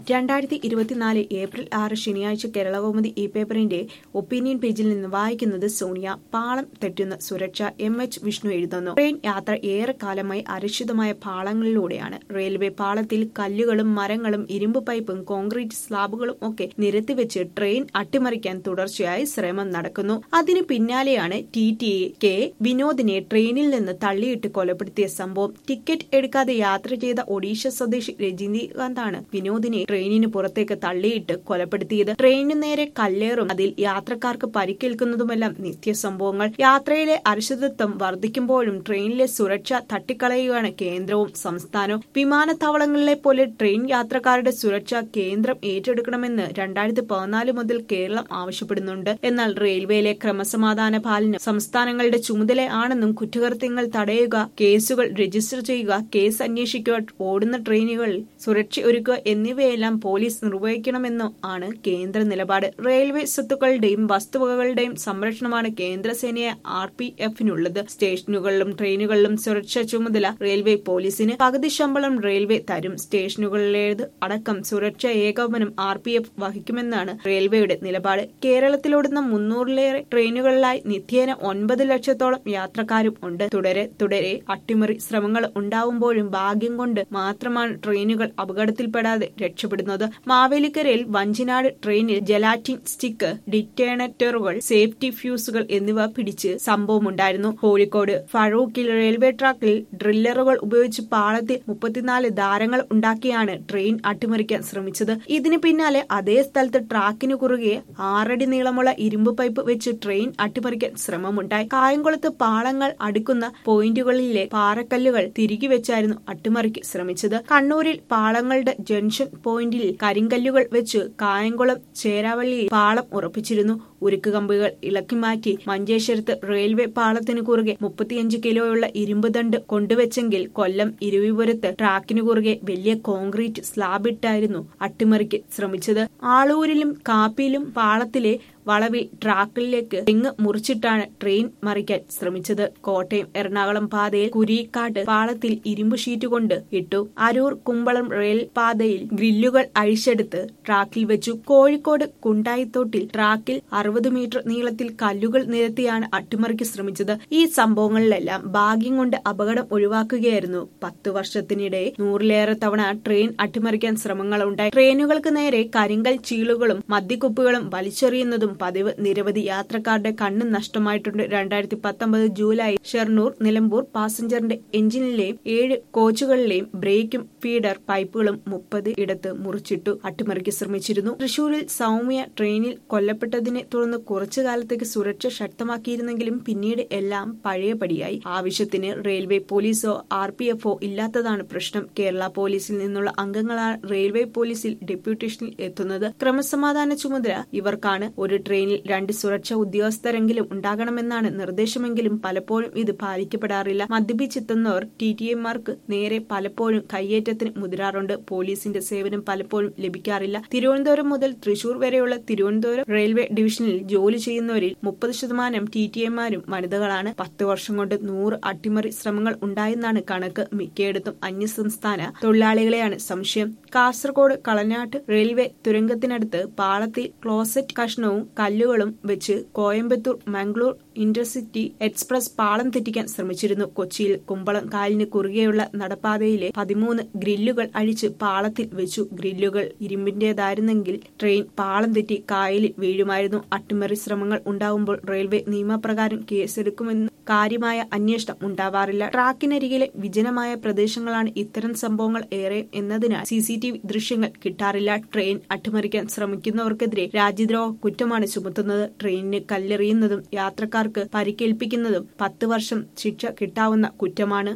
രണ്ടായിരത്തി ഇരുപത്തിനാല് ഏപ്രിൽ ആറ് ശനിയാഴ്ച കേരളകൗമുദി ഈ പേപ്പറിന്റെ ഒപ്പീനിയൻ പേജിൽ നിന്ന് വായിക്കുന്നത് സോണിയ പാളം തെറ്റുന്ന സുരക്ഷ എം എച്ച് വിഷ്ണു എഴുതുന്നു ട്രെയിൻ യാത്ര ഏറെക്കാലമായി അരക്ഷിതമായ പാളങ്ങളിലൂടെയാണ് റെയിൽവേ പാളത്തിൽ കല്ലുകളും മരങ്ങളും ഇരുമ്പ് പൈപ്പും കോൺക്രീറ്റ് സ്ലാബുകളും ഒക്കെ നിരത്തിവെച്ച് ട്രെയിൻ അട്ടിമറിക്കാൻ തുടർച്ചയായി ശ്രമം നടക്കുന്നു അതിന് പിന്നാലെയാണ് ടി ടി കെ വിനോദിനെ ട്രെയിനിൽ നിന്ന് തള്ളിയിട്ട് കൊലപ്പെടുത്തിയ സംഭവം ടിക്കറ്റ് എടുക്കാതെ യാത്ര ചെയ്ത ഒഡീഷ സ്വദേശി രജനീകാന്താണ് വിനോദിനെ ട്രെയിനിന് പുറത്തേക്ക് തള്ളിയിട്ട് കൊലപ്പെടുത്തിയത് ട്രെയിനു നേരെ കല്ലേറും അതിൽ യാത്രക്കാർക്ക് പരിക്കേൽക്കുന്നതുമെല്ലാം നിത്യസംഭവങ്ങൾ യാത്രയിലെ അരക്ഷിതത്വം വർദ്ധിക്കുമ്പോഴും ട്രെയിനിലെ സുരക്ഷ തട്ടിക്കളയുകയാണ് കേന്ദ്രവും സംസ്ഥാനവും വിമാനത്താവളങ്ങളിലെ പോലെ ട്രെയിൻ യാത്രക്കാരുടെ സുരക്ഷ കേന്ദ്രം ഏറ്റെടുക്കണമെന്ന് രണ്ടായിരത്തി പതിനാല് മുതൽ കേരളം ആവശ്യപ്പെടുന്നുണ്ട് എന്നാൽ റെയിൽവേയിലെ ക്രമസമാധാന പാലനം സംസ്ഥാനങ്ങളുടെ ചുമതലയാണെന്നും കുറ്റകൃത്യങ്ങൾ തടയുക കേസുകൾ രജിസ്റ്റർ ചെയ്യുക കേസ് അന്വേഷിക്കുക ഓടുന്ന ട്രെയിനുകളിൽ സുരക്ഷ ഒരുക്കുക എന്നിവയെല്ലാം പോലീസ് നിർവഹിക്കണമെന്നും ആണ് കേന്ദ്ര നിലപാട് റെയിൽവേ സ്വത്തുക്കളുടെയും വസ്തുവകകളുടെയും സംരക്ഷണമാണ് കേന്ദ്രസേനയെ ആർ പി എഫിനുള്ളത് സ്റ്റേഷനുകളിലും ട്രെയിനുകളിലും സുരക്ഷാ ചുമതല റെയിൽവേ പോലീസിന് പകുതി ശമ്പളം റെയിൽവേ തരും സ്റ്റേഷനുകളിലേത് അടക്കം സുരക്ഷാ ഏകോപനം ആർ പി എഫ് വഹിക്കുമെന്നാണ് റെയിൽവേയുടെ നിലപാട് കേരളത്തിലോടുന്ന മുന്നൂറിലേറെ ട്രെയിനുകളിലായി നിത്യേന ഒൻപത് ലക്ഷത്തോളം യാത്രക്കാരും ഉണ്ട് തുടരെ തുടരെ അട്ടിമറി ശ്രമങ്ങൾ ഉണ്ടാവുമ്പോഴും ഭാഗ്യം കൊണ്ട് മാത്രമാണ് ട്രെയിനുകൾ അപകടത്തിൽപ്പെടാതെ രക്ഷപ്പെടുന്നത് മാവേലിക്കരയിൽ വഞ്ചിനാട് ട്രെയിനിൽ ജലാറ്റിൻ സ്റ്റിക്ക് ഡിറ്റേണറ്ററുകൾ സേഫ്റ്റി ഫ്യൂസുകൾ എന്നിവ പിടിച്ച് സംഭവമുണ്ടായിരുന്നു കോഴിക്കോട് ഫറൂഖിൽ റെയിൽവേ ട്രാക്കിൽ ഡ്രില്ലറുകൾ ഉപയോഗിച്ച് പാളത്തിൽ മുപ്പത്തിനാല് ധാരങ്ങൾ ഉണ്ടാക്കിയാണ് ട്രെയിൻ അട്ടിമറിക്കാൻ ശ്രമിച്ചത് ഇതിന് പിന്നാലെ അതേ സ്ഥലത്ത് ട്രാക്കിനു കുറുകെ ആറടി നീളമുള്ള ഇരുമ്പ് പൈപ്പ് വെച്ച് ട്രെയിൻ അട്ടിമറിക്കാൻ ശ്രമമുണ്ടായി കായംകുളത്ത് പാളങ്ങൾ അടുക്കുന്ന പോയിന്റുകളിലെ പാറക്കല്ലുകൾ തിരികെ വെച്ചായിരുന്നു അട്ടിമറിക്ക് ശ്രമിച്ചത് കണ്ണൂരിൽ പാളങ്ങളുടെ ജംഗ്ഷൻ പോയിന്റിൽ കരിങ്കല്ലുകൾ വെച്ച് കായംകുളം ചേരാവള്ളിയിൽ പാളം ഉറപ്പിച്ചിരുന്നു ഉരുക്ക് കമ്പികൾ ഇളക്കിമാറ്റി മഞ്ചേശ്വരത്ത് റെയിൽവേ പാളത്തിന് കുറുകെ മുപ്പത്തിയഞ്ച് കിലോയുള്ള ഇരുമ്പ് ദണ്ട് കൊണ്ടുവച്ചെങ്കിൽ കൊല്ലം ഇരുവിപുരത്ത് ട്രാക്കിനു കുറുകെ വലിയ കോൺക്രീറ്റ് സ്ലാബിട്ടായിരുന്നു അട്ടിമറിക്ക് ശ്രമിച്ചത് ആളൂരിലും കാപ്പിയിലും പാളത്തിലെ വളവിൽ ട്രാക്കിലേക്ക് തെങ്ങ് മുറിച്ചിട്ടാണ് ട്രെയിൻ മറിക്കാൻ ശ്രമിച്ചത് കോട്ടയം എറണാകുളം പാതയിൽ കുരിക്കാട്ട് പാളത്തിൽ ഇരുമ്പ് ഷീറ്റ് കൊണ്ട് ഇട്ടു അരൂർ കുമ്പളം റെയിൽ പാതയിൽ ഗ്രില്ലുകൾ അഴിച്ചെടുത്ത് ട്രാക്കിൽ വെച്ചു കോഴിക്കോട് കുണ്ടായിത്തോട്ടിൽ ട്രാക്കിൽ അറുപത് മീറ്റർ നീളത്തിൽ കല്ലുകൾ നിരത്തിയാണ് അട്ടിമറിക്ക് ശ്രമിച്ചത് ഈ സംഭവങ്ങളിലെല്ലാം ഭാഗ്യം കൊണ്ട് അപകടം ഒഴിവാക്കുകയായിരുന്നു പത്ത് വർഷത്തിനിടെ നൂറിലേറെ തവണ ട്രെയിൻ അട്ടിമറിക്കാൻ ശ്രമങ്ങളുണ്ടായി ട്രെയിനുകൾക്ക് നേരെ കരിങ്കൽ ചീളുകളും മദ്യക്കുപ്പികളും വലിച്ചെറിയുന്നതും പതിവ് നിരവധി യാത്രക്കാരുടെ കണ്ണ് നഷ്ടമായിട്ടുണ്ട് രണ്ടായിരത്തി പത്തൊമ്പത് ജൂലൈ ഷെർണൂർ നിലമ്പൂർ പാസഞ്ചറിന്റെ എഞ്ചിനിലെയും ഏഴ് കോച്ചുകളിലെയും ബ്രേക്കും ഫീഡർ പൈപ്പുകളും മുപ്പത് ഇടത്ത് മുറിച്ചിട്ടു അട്ടിമറിക്ക് ശ്രമിച്ചിരുന്നു തൃശൂരിൽ സൗമ്യ ട്രെയിനിൽ കൊല്ലപ്പെട്ടതിനെ തുടർന്ന് കുറച്ചു കാലത്തേക്ക് സുരക്ഷ ശക്തമാക്കിയിരുന്നെങ്കിലും പിന്നീട് എല്ലാം പഴയപടിയായി ആവശ്യത്തിന് റെയിൽവേ പോലീസോ ആർ പി എഫോ ഇല്ലാത്തതാണ് പ്രശ്നം കേരള പോലീസിൽ നിന്നുള്ള അംഗങ്ങളാണ് റെയിൽവേ പോലീസിൽ ഡെപ്യൂട്ടേഷനിൽ എത്തുന്നത് ക്രമസമാധാന ചുമതല ഇവർക്കാണ് ഒരു ട്രെയിനിൽ രണ്ട് സുരക്ഷാ ഉദ്യോഗസ്ഥരെങ്കിലും ഉണ്ടാകണമെന്നാണ് നിർദ്ദേശമെങ്കിലും പലപ്പോഴും ഇത് പാലിക്കപ്പെടാറില്ല മദ്യപിച്ചെത്തുന്നവർ ടി ടി എമാർക്ക് നേരെ പലപ്പോഴും കയ്യേറ്റത്തിന് മുതിരാറുണ്ട് പോലീസിന്റെ സേവനം പലപ്പോഴും ലഭിക്കാറില്ല തിരുവനന്തപുരം മുതൽ തൃശൂർ വരെയുള്ള തിരുവനന്തപുരം റെയിൽവേ ഡിവിഷനിൽ ജോലി ചെയ്യുന്നവരിൽ മുപ്പത് ശതമാനം ടി ടി എമാരും വനിതകളാണ് പത്ത് വർഷം കൊണ്ട് നൂറ് അട്ടിമറി ശ്രമങ്ങൾ ഉണ്ടായെന്നാണ് കണക്ക് മിക്കയിടത്തും അന്യസംസ്ഥാന തൊഴിലാളികളെയാണ് സംശയം കാസർഗോഡ് കളനാട്ട് റെയിൽവേ തുരങ്കത്തിനടുത്ത് പാളത്തിൽ ക്ലോസറ്റ് കഷ്ണവും കല്ലുകളും വെച്ച് കോയമ്പത്തൂർ മംഗളൂർ ഇന്റർസിറ്റി എക്സ്പ്രസ് പാളം തെറ്റിക്കാൻ ശ്രമിച്ചിരുന്നു കൊച്ചിയിൽ കുമ്പളം കാലിന് കുറുകെയുള്ള നടപ്പാതയിലെ പതിമൂന്ന് ഗ്രില്ലുകൾ അഴിച്ച് പാളത്തിൽ വെച്ചു ഗ്രില്ലുകൾ ഇരുമ്പിന്റേതായിരുന്നെങ്കിൽ ട്രെയിൻ പാളം തെറ്റി കായലിൽ വീഴുമായിരുന്നു അട്ടിമറി ശ്രമങ്ങൾ ഉണ്ടാവുമ്പോൾ റെയിൽവേ നിയമപ്രകാരം കേസെടുക്കുമെന്ന് കാര്യമായ അന്വേഷണം ഉണ്ടാവാറില്ല ട്രാക്കിനരികിലെ വിജനമായ പ്രദേശങ്ങളാണ് ഇത്തരം സംഭവങ്ങൾ ഏറെ എന്നതിനാൽ സി സി ടി വി ദൃശ്യങ്ങൾ കിട്ടാറില്ല ട്രെയിൻ അട്ടിമറിക്കാൻ ശ്രമിക്കുന്നവർക്കെതിരെ രാജ്യദ്രോഹ കുറ്റമാണ് ചുമത്തുന്നത് ട്രെയിനിന് കല്ലെറിയുന്നതും യാത്രക്കാർക്ക് പരിക്കേൽപ്പിക്കുന്നതും പത്ത് വർഷം ശിക്ഷ കിട്ടാവുന്ന കുറ്റമാണ്